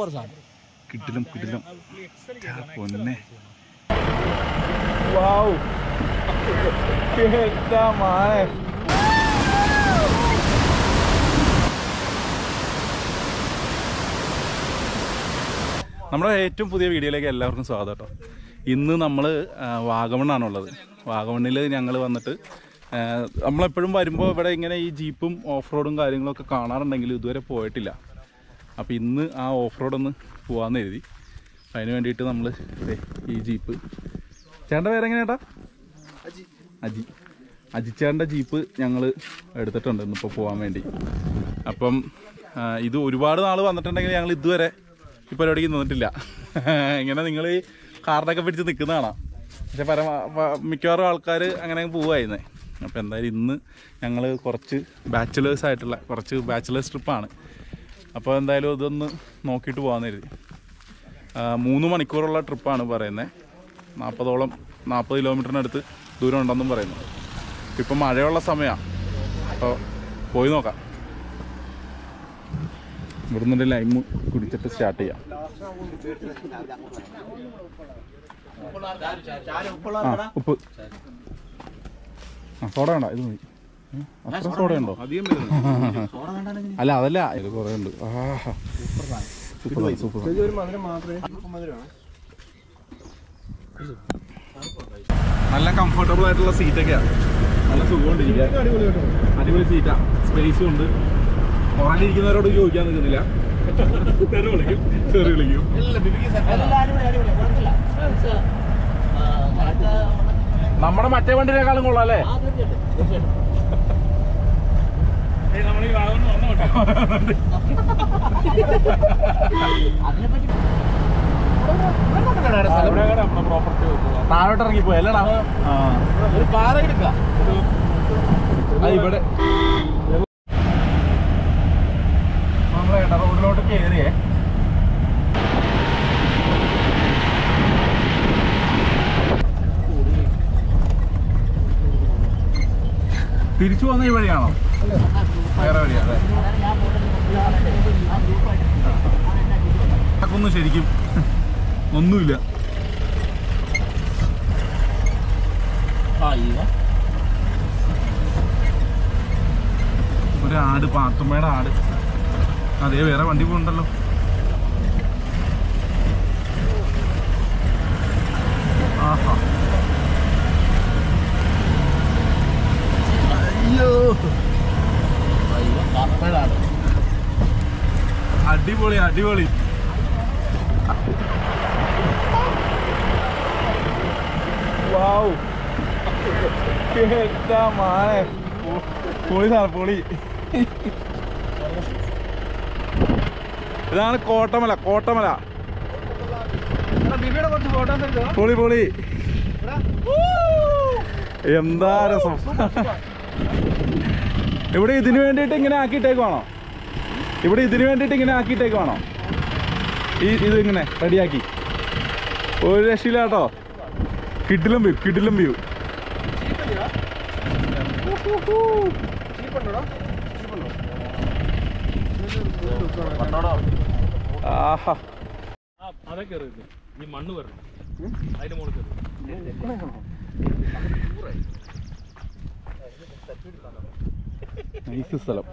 Super സാധനം കിട്ടിലും കിട്ടിലും ഛെ, പൊന്നെ വാവ് കേട്ടാ മാനെ നമ്മുടെ ഏറ്റവും പുതിയ വീഡിയോയിലേക്ക് എല്ലാവർക്കും സ്വാഗതം കേട്ടോ ഇന്ന് നമ്മൾ വാഗമണ്ണാണുള്ളത് വാഗമണ്ണിൽ ഞങ്ങൾ വന്നിട്ട് ആ, നമ്മളെപ്പോഴും വരുമ്പോൾ ഇവിടെ ഇങ്ങനെ ഈ ജീപ്പും ഓഫ് റോഡും കാര്യങ്ങളൊക്കെ കാണാറുണ്ടെങ്കിലും ഇതുവരെ പോയിട്ടില്ല അപ്പോൾ ഇന്ന് ആ ഓഫ് റോഡ് ഒന്ന് പോകാമെന്ന് എഴുതി അതിന് വേണ്ടിയിട്ട് നമ്മൾ ഈ ജീപ്പ് ചേട്ടൻ്റെ പേരെങ്ങനെ ചേട്ടാ അജി അജിച്ചേട്ടൻ്റെ ജീപ്പ് ഞങ്ങൾ എടുത്തിട്ടുണ്ട് ഇന്നിപ്പോൾ പോകാൻ വേണ്ടി അപ്പം ആ, ഇത് ഒരുപാട് നാൾ വന്നിട്ടുണ്ടെങ്കിൽ ഞങ്ങൾ ഇതുവരെ ഈ പരിപാടിക്ക് നിന്നിട്ടില്ല ഇങ്ങനെ നിങ്ങൾ ഈ കാറിനൊക്കെ പിടിച്ച് നിൽക്കുന്ന കാണാം പക്ഷെ പരമ പ- മിക്കവാറും ആൾക്കാർ അങ്ങനെ പോവായിരുന്നേ അപ്പോൾ എന്തായാലും ഇന്ന് ഞങ്ങൾ കുറച്ച് ബാച്ചിലേഴ്സ് ആയിട്ടുള്ള കുറച്ച് ബാച്ചിലേഴ്സ് ട്രിപ്പാണ് അപ്പോൾ എന്തായാലും ഇതൊന്ന് നോക്കിയിട്ട് പോകാമെന്ന് കരുതി ആ, മൂന്ന് മണിക്കൂറുള്ള ട്രിപ്പാണ് പറയുന്നത് നാൽപ്പതോളം നാൽപ്പത് കിലോമീറ്ററിനടുത്ത് ദൂരം ഉണ്ടെന്നും പറയുന്നു ഇപ്പം മഴയുള്ള സമയമാണ് അപ്പോൾ പോയി നോക്കാം ഇവിടുന്ന് ഒരു ലൈം കുടിച്ചിട്ട് സ്റ്റാർട്ട് ചെയ്യാം ആ ഉപ്പ് ആ സോഡ വേണ്ട ഇത് മതി ഉം, അത്ര സോഡ ഉണ്ടോ അല്ല അതല്ല ഇത് കുറേ ഉണ്ട് ആഹാ സൂപ്പർ സൂപ്പർ നല്ല കംഫർട്ടബിൾ ആയിട്ടുള്ള സീറ്റൊക്കെയാണ് നല്ല സുഖമുണ്ടിരിക്കാൻ അടിപൊളി സീറ്റാ സ്പേസും ഉണ്ട് ഉറങ്ങിയിരിക്കുന്നവരോട് ചോദിക്കാൻ നിൽക്കുന്നില്ല തെറി വിളിക്കും തെറി വിളിക്കും നമ്മുടെ മറ്റേ വണ്ടിനേക്കാളും കൊള്ളാം അല്ലേ താഴോട്ട് ഇറങ്ങിപ്പോയി അല്ലടാ ആ ഒരു പാറ എടുക്കാം ആ, ഇവിടെ നമ്മളെ ഇട റോഡിലോട്ട് കയറിയേ തിരിച്ചു വന്ന ഈ വഴിയാണോ വേറെ വഴിയാ അതെ ഒന്നും ശരിക്കും ഒന്നുമില്ല ഒരു ആട് പാത്തുമ്മയുടെ ആട് അതേ വേറെ വണ്ടി പോകണ്ടല്ലോ ആഹാ അയ്യോ അടിപൊളി അടിപൊളി വാവ് കേട്ടാ മാനെ പൊളി സാധനം പൊളി ഇതാണ് കോട്ടമല കോട്ടമല പൊളി പൊളി എന്താ രസം ഇവിടെ ഇതിനു വേണ്ടിയിട്ട് ഇങ്ങനെ ആക്കിയിട്ടേക്കുവാണോ ഇവിടെ ഇതിനു വേണ്ടിയിട്ട് ഇങ്ങനെ ആക്കിയിട്ടേക്കുവാണോ ഈ ഇത് ഇങ്ങനെ റെഡിയാക്കി ഒരു രക്ഷയില്ല കേട്ടോ കിഡിലും വ്യൂ കിഡിലും വ്യൂ ആഹാ അതൊക്കെ എറിയുന്നു ഈ മണ്ണ് വരണം അതിന്റെ മുകളിൽ കയറും നൈസ് സ്ഥലം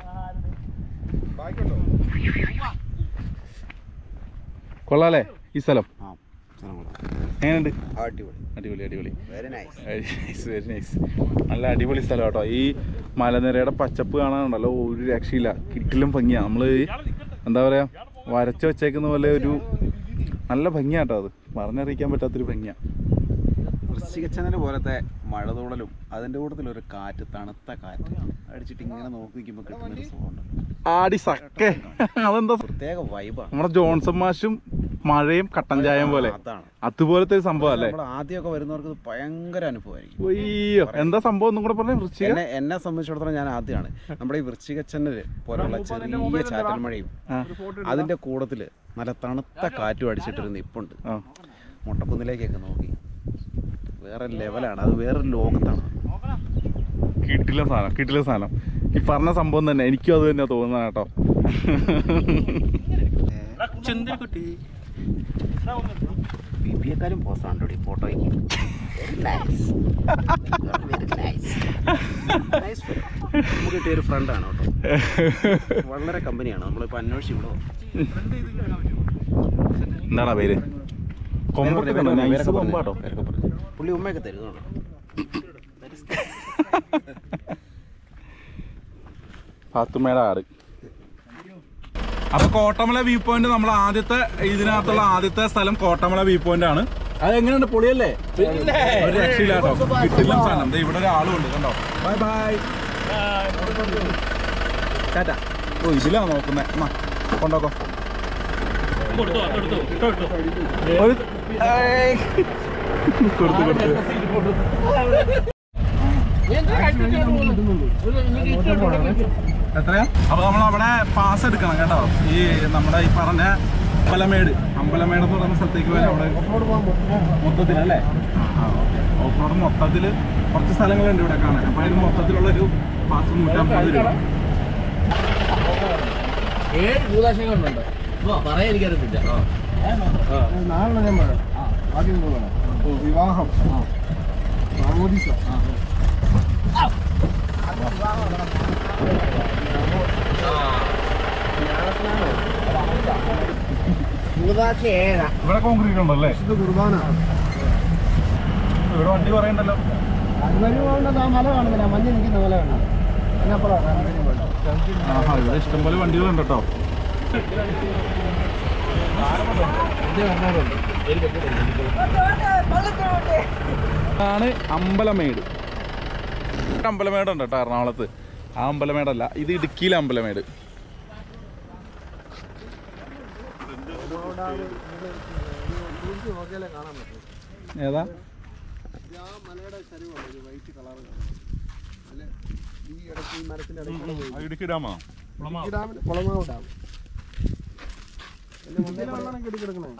കൊള്ളാലേ ഈ സ്ഥലം എങ്ങനെയുണ്ട് അടിപൊളി അടിപൊളി very nice nice very nice നല്ല അടിപൊളി സ്ഥലം കേട്ടോ ഈ മലനിരയുടെ പച്ചപ്പ് കാണാനുണ്ടല്ലോ ഒരു രക്ഷയില്ല കിട്ടിലും ഭംഗിയാണ് നമ്മൾ എന്താ പറയാ വരച്ച് വെച്ചേക്കുന്ന പോലെ ഒരു നല്ല ഭംഗിയാട്ടോ അത് പറഞ്ഞറിയിക്കാൻ പറ്റാത്തൊരു ഭംഗിയാണ് വൃശ്ചികച്ചനൽ പോലത്തെ മഴതൂടലും അതിൻ്റെ കൂട്ടത്തിൽ ഒരു കാറ്റ് തണുത്ത കാറ്റ് അടിച്ചിട്ട് ഇങ്ങനെ നോക്കി നിൽക്കുമ്പോൾ കിട്ടുന്ന ഒരു സുഖമുണ്ട് ആടി സക്കേ അതെന്താ പ്രത്യേക വൈബാണ് നമ്മുടെ ജോൺസൺ മാഷും മഴയും കട്ടൻ ചായയും പോലെ അതാണ് അതുപോലത്തെ ഒരു സംഭവം അല്ലേ നമ്മൾ ആദ്യമൊക്കെ വരുന്നവർക്ക് ഇത് ഭയങ്കര അനുഭവമായിരിക്കും അയ്യോ എന്താ സംഭവം ഒന്നും കൂടെ പറഞ്ഞേ വൃശ്ചിക എന്നെ എന്നെ സംബന്ധിച്ചിടത്തോളം ഞാൻ ആദ്യമാണ് നമ്മുടെ ഈ വൃശ്ചികച്ചനല് പോലുള്ള ചെറിയ ചാറ്റൽ മഴയും ആ അതിൻ്റെ കൂടത്തിൽ നല്ല തണുത്ത കാറ്റും അടിച്ചിട്ടൊരു നിപ്പുണ്ട് ആ മുട്ടക്കുന്നിലേക്കൊക്കെ നോക്കി വേറെ ലെവലാണ് അത് വേറൊരു ലോകത്താണ് കിട്ടില്ല സാധനം കിട്ടില്ല സാധനം ഈ പറഞ്ഞ സംഭവം തന്നെ എനിക്കും അത് തന്നെ തോന്നുന്നത് കേട്ടോ ചന്ദ്രകുട്ടി ബി പി എക്കാരും പോസ്റ്റാണ് ഈ ഫോട്ടോയ്ക്ക് നമുക്ക് കിട്ടിയ ഒരു ഫ്രണ്ടാണ് കേട്ടോ വളരെ കമ്പനിയാണ് നമ്മളിപ്പോൾ അന്വേഷിച്ച് ഇവിടെ എന്താടാ പേര് കൊമ്പൊക്കെ കണ്ടോ? നൈസ് കൊമ്പാട്ടോ പുള്ളി ഉമ്മയൊക്കെ തരും കേട്ടോ പാത്തുമ്മയുടെ ആട് അപ്പൊ കോട്ടമല വ്യൂ പോയിന്റ് നമ്മൾ ആദ്യത്തെ ഇതിനകത്തുള്ള ആദ്യത്തെ സ്ഥലം കോട്ടമല വ്യൂ പോയിന്റ് ആണ് അത് എങ്ങനെയുണ്ട് പൊളിയല്ലേ ഒരു രക്ഷയില്ലാട്ടോ കിട്ടില്ല സാധനം ദേ ഇവിടെ ഒരാളും ഉണ്ട് കണ്ടോ ബൈ ബൈ ടാറ്റ ഓ ഇതിലാ നോക്കുന്നേ എന്നാ കൊണ്ടോക്കോ കൊടുത്തോ കൊടുത്തോ കൊടുത്തോ ഒരു ഏയ്. കൊടുത്തു കൊടുത്തു എത്രയാ അപ്പൊ നമ്മൾ അവിടെ പാസ് എടുക്കണം കേട്ടോ ഈ നമ്മുടെ ഈ പറഞ്ഞ അമ്പലമേട് അമ്പലമേട് എന്ന് പറയുന്ന സ്ഥലത്തേക്ക് വരെ അവിടെ മൊത്തത്തിലല്ലേ ഓഫ് റോഡ് മൊത്തത്തില് കുറച്ച് സ്ഥലങ്ങളുണ്ട് ഇവിടെ കാണാൻ അപ്പൊ അതിന് മൊത്തത്തിലുള്ള ഒരു പാസ് നൂറ്റമ്പത് രൂപ ഏഴ് ഭൂതാശങ്ങളുണ്ട് പറയാൻ എനിക്കറിയത്തില്ല നാളെ ഞാൻ പറയാം ആദ്യം പോകണം വിവാഹം മാമോദിസ ഭൂതാശ ഏഴ ഇവിടെ കോൺക്രീറ്റ് ഉണ്ടല്ലേ ഇത് കുർബാന ഇവിടെ വണ്ടി പറയണ്ടല്ലോ അതുവഴി പോകേണ്ടത് ആ മല കാണുന്നില്ല മഞ്ഞ നിൽക്കുന്ന മല കാണുന്നത് അതിനപ്പുറമാണ് ആഹാ ഇവിടെ ഇഷ്ടംപോലെ വണ്ടികളുണ്ട് കേട്ടോ ആണ് അമ്പലമേട് ഇവിടെ അമ്പലമേടുണ്ട് കേട്ടോ എറണാകുളത്ത് ആ അമ്പലമേടല്ല ഇത് ഇടുക്കിയിലെ അമ്പലമേട് ഏതാ ആ മലയുടെ ചരിവാണ് ഒരു വൈറ്റ് കളർ അല്ലെ ഈ ഇടയ്ക്ക് ഈ മരത്തിന്റെ ഇടയ്ക്ക് ഇടുക്കി ഡാമാ ഈ ഡാമിന് കുളമാവ് ഡാം എന്റെ മുന്നേ വെള്ളം കെട്ടിക്കിടക്കണേ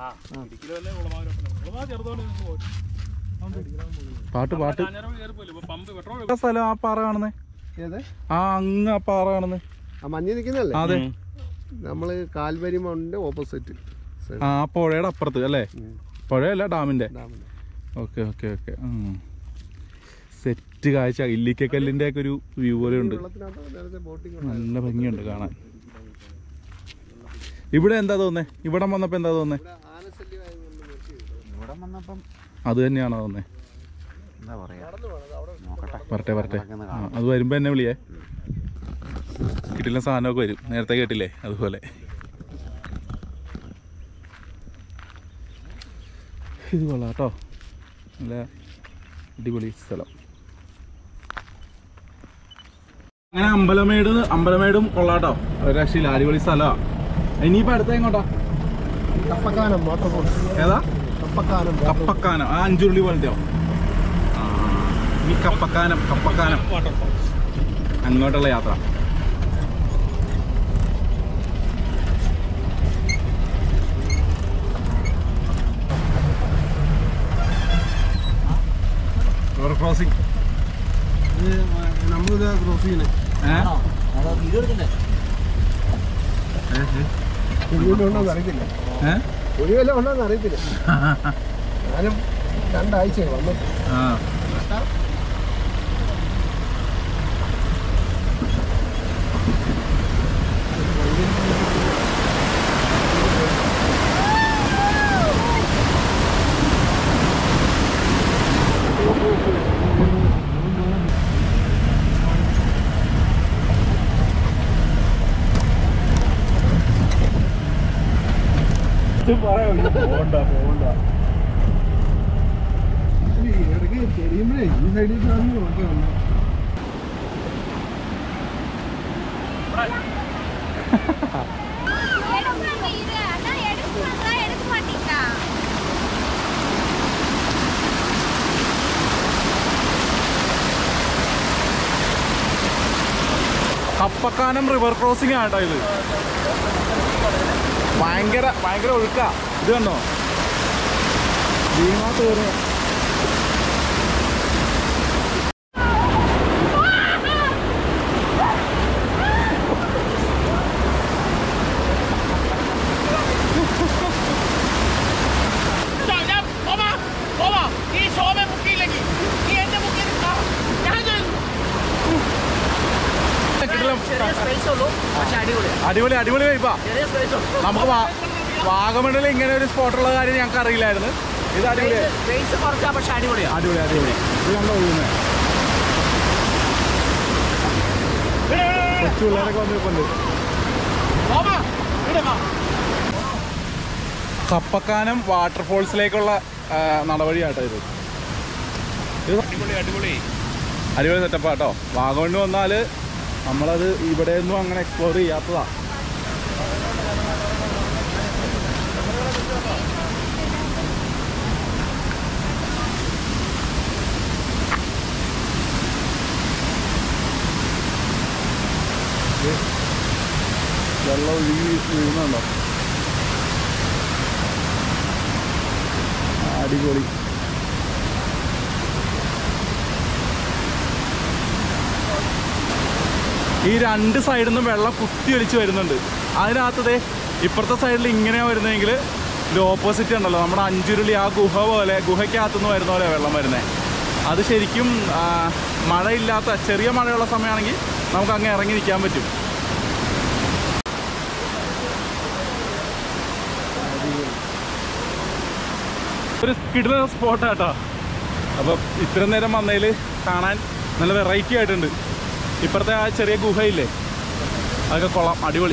പാട്ട് പാട്ട് പമ്പ് പെട്രോൾ ഏതാ സ്ഥലം ആ പാറ കാണുന്നേ ഏത് ആ അങ്ങ് ആ പാറ കാണുന്നേ ആ മഞ്ഞ നിൽക്കുന്നല്ലേ അതെ നമ്മള് കാൽവരി മൗണ്ടിന്റെ ഓപ്പോസിറ്റ് ആ പുഴയുടെ അപ്പുറത്ത് അല്ലേ പുഴയല്ല ഡാമിന്റെ ഡാമിന് ഓക്കെ ഓക്കെ ഓക്കെ സെറ്റ് കാഴ്ച ഇല്ലിക്കക്കല്ലിന്റെ ഒക്കെ ഒരു വ്യൂ പോലെ ഉണ്ട് വെള്ളത്തിനകത്ത് നേരത്തെ ബോട്ടിംഗ് നല്ല ഭംഗിയുണ്ട് കാണാൻ ഇവിടെ എന്താ തോന്നേ ഇവിടെ വന്നപ്പോ എന്താ തോന്നേ ആനശല്യമായതുകൊണ്ട് നിർത്തി ഇവിടെ വന്നപ്പം അത് തന്നെയാണോ തോന്നേ എന്താ പറയാ നോക്കട്ടെ വരട്ടെ വരട്ടെ ആ, അത് വരുമ്പോ എന്നെ വിളിയേ കിട്ടില്ല സാധനമൊക്കെ വരും നേരത്തെ കേട്ടില്ലേ അതുപോലെ ഇത് കൊള്ളാം കേട്ടോ നല്ല അടിപൊളി സ്ഥലം അങ്ങനെ അമ്പലമേട് അമ്പലമേടും കൊള്ളാട്ടോ ഒരു രക്ഷയില്ല അടിപൊളി സ്ഥലമാണ് ഇനിയിപ്പോ അടുത്ത എങ്ങോട്ടാ കപ്പക്കാനം വാട്ടർഫോൾ ഏതാ കപ്പക്കാനം കപ്പക്കാനം ആ അഞ്ചുരുളി പോലത്തെയോ ആ, ഈ കപ്പക്കാനം കപ്പക്കാനം അങ്ങോട്ടുള്ള യാത്ര റിവർ ക്രോസിംഗ് നമ്മളിത് ക്രോസ് ചെയ്യണേ ഒഴിവല്ലോ അറിയത്തില്ല ഒഴിവല്ലോ ഉണ്ടോന്ന് അറിയത്തില്ല ഞാനും രണ്ടാഴ്ചയായി വന്നു ഇടയ്ക്ക് ചെരിയുമ്പോഴേ ഈ സൈഡിൽ കാണുന്നു കുഴപ്പമില്ല எடுப்பாங்க இது அதான் எடுப்பாங்க எடுக்க மாட்டீங்களா കപ്പക്കാനം റിവർ ക്രോസിംഗ് ആട്ടോ ഇത് ഭയങ്കര ഭയങ്കര ഒഴുക്കാ ഇത് കണ്ടോ ഭീമാ തോറും അടിപൊളി അടിപൊളി വൈപ്പാ ചെറിയ സ്പേസ് നമുക്ക് വാ- വാഗമണ്ണിൽ ഇങ്ങനെ ഒരു സ്പോട്ടുള്ള കാര്യം ഞങ്ങൾക്ക് അറിയില്ലായിരുന്നു ഇത് അടിപൊളി സ്പേസ് കുറച്ചാ പക്ഷെ അടിപൊളിയാ അടിപൊളി അടിപൊളി ഇത് കണ്ടോ ഒഴുകുന്നേ കൊച്ചു പിള്ളേരൊക്കെ വന്ന് നിൽപ്പുണ്ട് കപ്പക്കാനം വാട്ടർഫോൾസിലേക്കുള്ള ആ, നടവഴിയാട്ടോ ഇത് ഇത് അടിപൊളി അടിപൊളി അടിപൊളി സെറ്റപ്പാട്ടോ വാഗമണ്ണ് വന്നാൽ നമ്മളത് ഇവിടെയൊന്നും അങ്ങനെ എക്സ്പ്ലോർ ചെയ്യാത്തതാ വെള്ളം ഒഴുകി വീഴുന്നുണ്ടോ അടിപൊളി ഈ രണ്ട് സൈഡിൽ നിന്നും വെള്ളം കുത്തി ഒലിച്ച് വരുന്നുണ്ട് അതിനകത്ത് ദേ ഇപ്പുറത്തെ സൈഡിൽ ഇങ്ങനെയാ വരുന്നതെങ്കിൽ ഇത് ഓപ്പോസിറ്റ് ഉണ്ടല്ലോ നമ്മുടെ അഞ്ചുരുളി ആ ഗുഹ പോലെ ഗുഹയ്ക്കകത്തുനിന്ന് വരുന്ന പോലെ വെള്ളം വരുന്നത് അത് ശരിക്കും ആ, മഴയില്ലാത്ത ചെറിയ മഴയുള്ള സമയമാണെങ്കിൽ നമുക്ക് അങ്ങ് ഇറങ്ങി നിൽക്കാൻ പറ്റും ഒരു കിടുന്ന സ്പോട്ടാട്ടോ അപ്പം ഇത്രയും നേരം വന്നതിൽ കാണാൻ നല്ല വെറൈറ്റി ആയിട്ടുണ്ട് ഇപ്പുറത്തെ ആ ചെറിയ ഗുഹയില്ലേ അതൊക്കെ കൊള്ളാം അടിപൊളി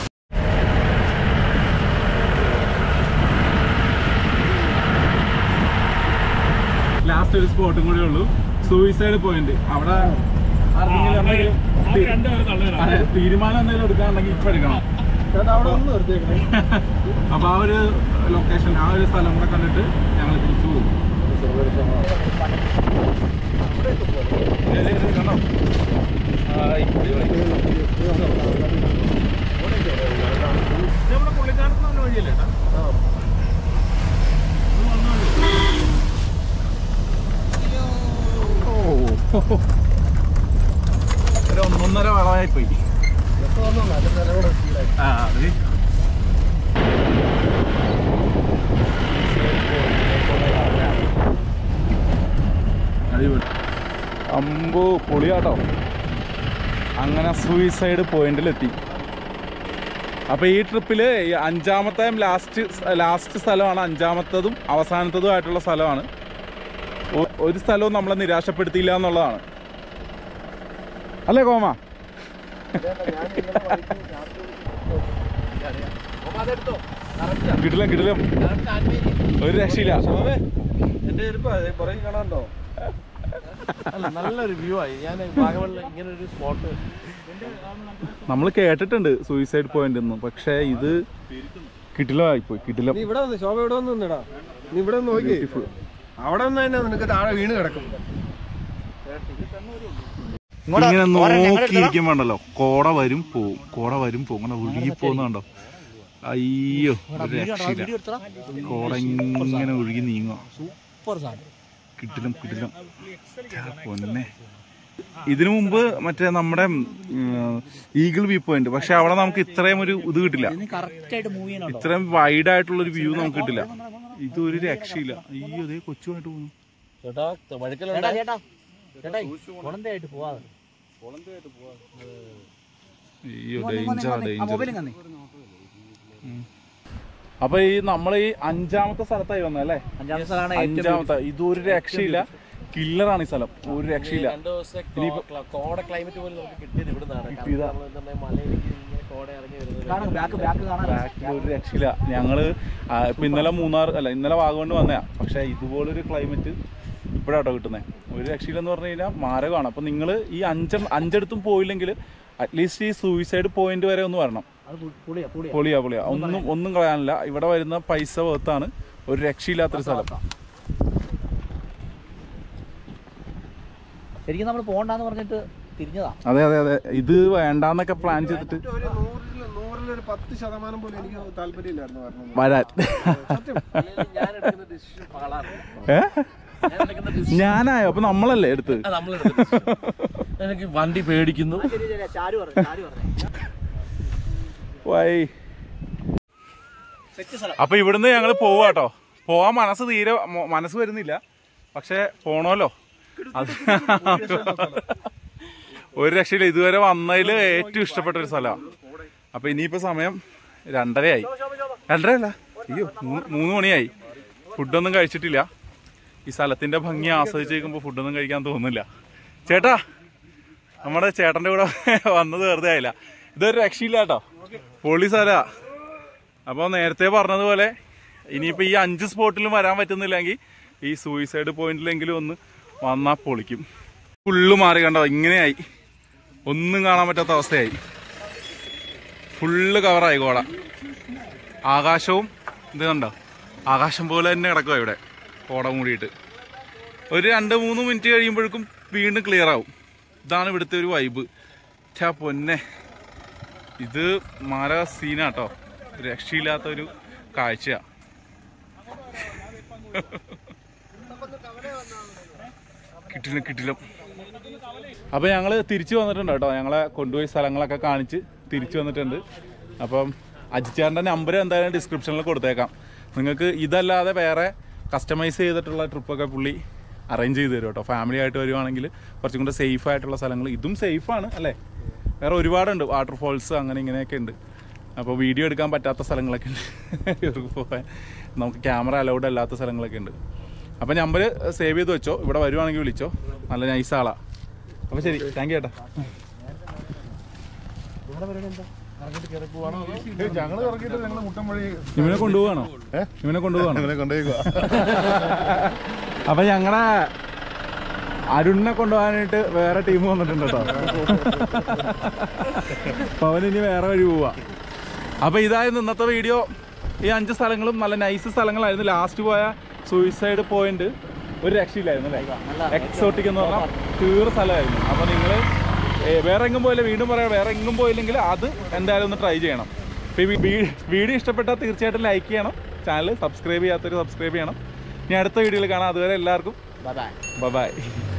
ലാസ്റ്റ് ഒരു സ്പോട്ടും കൂടെ ഉള്ളൂ സൂയിസൈഡ് പോയിന്റ് അവിടെ ആർക്കെങ്കിലും എന്തെങ്കിലും തീ- രണ്ടുപേരും തള്ളുകയാണ് അതെ, തീരുമാനം എന്തെങ്കിലും എടുക്കാനുണ്ടെങ്കിൽ ഇപ്പൊ എടുക്കണം ചേട്ടാ അവിടെ ഒന്ന് നിർത്തിയേക്കണേ അപ്പൊ ആ ഒരു ലൊക്കേഷൻ ആ ഒരു സ്ഥലം കൂടെ കണ്ടിട്ട് ഞങ്ങൾ തിരിച്ചു പോകും ഏത് ഇത് കണ്ടോ? ഹായ്, അടിപൊളി. ഇത് നമ്മുടെ പുള്ളിക്കാരത്ത് വന്ന വഴിയല്ലേ ഏട്ടാ? ഇത് വന്ന വഴി. ഓ ഒരു ഒന്നൊന്നര വളമായി പോയി ആ അത് അടിപൊളി അമ്പോ പൊളിയാട്ടോ അങ്ങനെ സൂയിസൈഡ് പോയിന്റിലെത്തി അപ്പോൾ ഈ ട്രിപ്പിൽ അഞ്ചാമത്തെ ലാസ്റ്റ് ലാസ്റ്റ് സ്ഥലമാണ് അഞ്ചാമത്തതും അവസാനത്തതും ആയിട്ടുള്ള സ്ഥലമാണ് ഒ- ഒരു സ്ഥലവും നമ്മളെ നിരാശപ്പെടുത്തിയില്ല എന്നുള്ളതാണ് അല്ലേ കോമ കിടിലം കിടിലം ഒരു രക്ഷയില്ല എന്റെ ചെരുപ്പ് പുറകെ കാണാണ്ടോ അല്ല നല്ലൊരു വ്യൂ ആയി ഞാൻ വാഗമണിൽ ഇങ്ങനെ ഒരു സ്പോട്ട് നമ്മൾ കേട്ടിട്ടുണ്ട് സൂയിസൈഡ് പോയിന്റ് എന്ന് പക്ഷേ ഇത് കിടിലമായിപ്പോയി കിടിലം നീ ഇവിടെ വന്ന് ശോഭ ഇവിടെ വന്ന് നിന്നടാ നീ ഇവിടെ ഒന്ന് നോക്കി Beautiful. അവിടെ നിന്ന് തന്നെ നിനക്ക് താഴെ വീണ് കിടക്കും ഇങ്ങനെ നോക്കിയിരിക്കുമ്പോണ്ടല്ലോ കോട വരും പോവും കോട വരും പോവും അങ്ങനെ ഒഴുകി പോകുന്നുണ്ടോ അയ്യോ ഒരു രക്ഷയില്ല കോട ഇങ്ങനെ ഒഴുകി നീങ്ങുക സൂപ്പർ സാധനം കിട്ടിലും കിട്ടിലും പൊന്നെ ഇതിനു മുമ്പ് മറ്റേ നമ്മുടെ ഈഗിൾ വ്യൂ പോയിന്റ് പക്ഷെ അവിടെ നമുക്ക് ഇത്രയും ഒരു ഇത് കിട്ടില്ല കറക്റ്റ് ആയിട്ട് മൂവ് ചെയ്യണോ ഇത്രയും വൈഡ് ആയിട്ടുള്ള ഒരു വ്യൂ നമുക്ക് കിട്ടില്ല ഇത് ഒരു രക്ഷയില്ല അയ്യോ അതേ കൊച്ചുമായിട്ട് പോകുന്നു ചേട്ടാ വഴുക്കലുണ്ട് ചേട്ടാ ചേട്ടാ കുളന്തയായിട്ട് പോവാതെ അയ്യോ ഡേഞ്ചർ ഡേഞ്ചർ അപ്പൊ ഈ നമ്മൾ ഈ അഞ്ചാമത്തെ സ്ഥലത്തായി വന്നല്ലേ അഞ്ചാമത്തെ സ്ഥലമാണ് അഞ്ചാമത്തെ ഇതൊരു രക്ഷയില്ല കില്ലറാണ് ഈ സ്ഥലം ഒരു രക്ഷയില്ല രണ്ടു ദിവസത്തെ കോട ക്ലൈമറ്റ് പോലും നമുക്ക് കിട്ടിയത് ഇവിടെ കിട്ടിയതാ. നിന്നാണ് മലയിലേക്ക് ഇങ്ങനെ കോട ഇറങ്ങി വരുന്നത് ബാക്കിൽ ഒരു രക്ഷയില്ല ഞങ്ങള് ആ, ഇപ്പൊ ഇന്നലെ മൂന്നാർ അല്ല ഇന്നലെ വാഗമണ് വന്നയാ പക്ഷെ ഇതുപോലൊരു ക്ലൈമറ്റ് ഇപ്പോഴാട്ടോ കിട്ടുന്നത് ഒരു രക്ഷയില്ലെന്ന് പറഞ്ഞു കഴിഞ്ഞാൽ മാരകമാണ് അപ്പൊ നിങ്ങൾ ഈ അഞ്ച അഞ്ചെടുത്തും പോയില്ലെങ്കിൽ അറ്റ്ലീസ്റ്റ് ഈ സൂയിസൈഡ് പോയിന്റ് വരെ ഒന്ന് വരണം അത് പുളിയാ പുളിയാ പൊളിയാ പൊളിയാ ഒന്നും ഒന്നും കളയാനില്ല ഇവിടെ വരുന്ന പൈസ വേർത്താണ് ഒരു രക്ഷയില്ലാത്തൊരു സ്ഥലം ശരിക്കും നമ്മൾ പോകണ്ടെന്ന് പറഞ്ഞിട്ട് തിരിഞ്ഞതാ അതെ അതെ അതെ ഇത് വേണ്ടാന്നൊക്കെ പ്ലാൻ ചെയ്തിട്ട് ഒരു നൂറിൽ നൂറിലൊരു പത്ത് ശതമാനം പോലും എനിക്ക് താല്പര്യമില്ലായിരുന്നു വരണം വരാൻ ഞാൻ എടുക്കുന്ന ഡിസിഷൻ പാളാണ് ഏ ഞാൻ എടുക്കുന്ന decision- ഞാനായോ അപ്പൊ നമ്മളല്ലേ എടുത്ത് ആ, നമ്മൾ എടുക്കുന്ന decision. എനിക്ക് വണ്ടി പേടിക്കുന്നു വൈ അപ്പൊ ഇവിടുന്ന് ഞങ്ങൾ പോവാട്ടോ പോവാൻ മനസ്സ് തീരെ മൊ- മനസ്സ് വരുന്നില്ല പക്ഷെ പോണല്ലോ അത് ഒരു രക്ഷയില്ല ഇതുവരെ വന്നതിൽ ഏറ്റവും ഇഷ്ടപ്പെട്ട ഒരു സ്ഥലമാണ് അപ്പോൾ ഇനിയിപ്പോൾ സമയം രണ്ടരയായി രണ്ടരയല്ല അയ്യോ മൂന്ന് മൂന്ന് മണിയായി ഫുഡൊന്നും കഴിച്ചിട്ടില്ല ഈ സ്ഥലത്തിൻ്റെ ഭംഗി ആസ്വദിച്ച് കഴിക്കുമ്പോൾ ഫുഡൊന്നും കഴിക്കാൻ തോന്നുന്നില്ല ചേട്ടാ നമ്മുടെ ചേട്ടൻ്റെ കൂടെ വന്നത് വെറുതെ ആയില്ല ഇതൊരു രക്ഷയില്ല കേട്ടോ പൊളി സ്ഥലാ അപ്പോൾ നേരത്തെ പറഞ്ഞതുപോലെ ഇനിയിപ്പോൾ ഈ അഞ്ച് സ്പോട്ടിലും വരാൻ പറ്റുന്നില്ലെങ്കിൽ ഈ സൂയിസൈഡ് പോയിന്റിലെങ്കിലും ഒന്ന് വന്നാൽ പൊളിക്കും ഫുള്ള് മാറി കണ്ടോ ഇങ്ങനെയായി ഒന്നും കാണാൻ പറ്റാത്ത അവസ്ഥയായി ഫുള്ള് കവറായി കോട ആകാശവും ഇത് കണ്ടോ ആകാശം പോലെ തന്നെ കിടക്കുക ഇവിടെ കോട മൂടിയിട്ട് ഒരു രണ്ട് മൂന്ന് മിനിറ്റ് കഴിയുമ്പോഴേക്കും വീണ്ടും ക്ലിയർ ആവും ഇതാണ് ഇവിടുത്തെ ഒരു വൈബ് ഛാ പൊന്നെ ഇത് മാര സീനാട്ടോ രക്ഷയില്ലാത്ത ഒരു കാഴ്ചയാ കിട്ടില്ല കിട്ടില്ല അപ്പോൾ ഞങ്ങൾ തിരിച്ചു വന്നിട്ടുണ്ട് കേട്ടോ ഞങ്ങളെ കൊണ്ടുപോയി സ്ഥലങ്ങളൊക്കെ കാണിച്ച് തിരിച്ചു വന്നിട്ടുണ്ട് അപ്പം അജിച്ചാറിൻ്റെ നമ്പർ എന്തായാലും ഡിസ്ക്രിപ്ഷനിൽ കൊടുത്തേക്കാം നിങ്ങൾക്ക് ഇതല്ലാതെ വേറെ കസ്റ്റമൈസ് ചെയ്തിട്ടുള്ള ട്രിപ്പൊക്കെ പുള്ളി അറേഞ്ച് ചെയ്ത് തരും കേട്ടോ ഫാമിലി ആയിട്ട് വരുവാണെങ്കിൽ കുറച്ചും കൂടെ സേഫ് ആയിട്ടുള്ള സ്ഥലങ്ങൾ ഇതും സേഫാണ് അല്ലേ വേറെ ഒരുപാടുണ്ട് വാട്ടർഫോൾസ് അങ്ങനെ ഇങ്ങനെയൊക്കെ ഉണ്ട് അപ്പോൾ വീഡിയോ എടുക്കാൻ പറ്റാത്ത സ്ഥലങ്ങളൊക്കെ ഉണ്ട് ഇവർക്ക് പോകാൻ നമുക്ക് ക്യാമറ അലൗഡ് അല്ലാത്ത സ്ഥലങ്ങളൊക്കെ ഉണ്ട് അപ്പോൾ നമ്പർ സേവ് ചെയ്ത് വെച്ചോ ഇവിടെ വരുവാണെങ്കിൽ വിളിച്ചോ നല്ല നൈസ് ആളാ അപ്പോൾ ശരി താങ്ക് യു ചേട്ടാ ഞങ്ങൾ ഇറങ്ങിയിട്ട് ഞങ്ങൾ മുട്ടം വഴി ഇവനെ കൊണ്ടുപോവാണോ ഇവനെ കൊണ്ടുപോവാണോ അങ്ങനെ കൊണ്ടുപോയിക്കുക അപ്പൊ ഞങ്ങളെ അരുണിനെ കൊണ്ടുപോകാനായിട്ട് വേറെ ടീം വന്നിട്ടുണ്ട് കേട്ടോ അപ്പൊ അവൻ ഇനി വേറെ വഴി പോവാ അപ്പൊ ഇതായിരുന്നു ഇന്നത്തെ വീഡിയോ ഈ അഞ്ച് സ്ഥലങ്ങളും നല്ല നൈസ് സ്ഥലങ്ങളായിരുന്നു ലാസ്റ്റ് പോയ സൂയിസൈഡ് പോയിന്റ് ഒരു രക്ഷയില്ലായിരുന്നു അല്ലേ എക്സോട്ടിക് എന്ന് പറഞ്ഞാൽ തീർ സ്ഥലമായിരുന്നു അപ്പൊ നിങ്ങൾ വേറെ എങ്ങും പോയില്ല വീണ്ടും പറയാം വേറെ എങ്ങും പോയില്ലെങ്കിൽ അത് എന്തായാലും ഒന്ന് ട്രൈ ചെയ്യണം ഇപ്പൊ ഈ വീ- വീഡിയോ ഇഷ്ടപ്പെട്ടാൽ തീർച്ചയായിട്ടും ലൈക്ക് ചെയ്യണം ചാനൽ സബ്സ്ക്രൈബ് ചെയ്യാത്തവർ സബ്സ്ക്രൈബ് ചെയ്യണം ഇനി അടുത്ത വീഡിയോയിൽ കാണാം അതുവരെ എല്ലാവർക്കും ബൈ ബൈ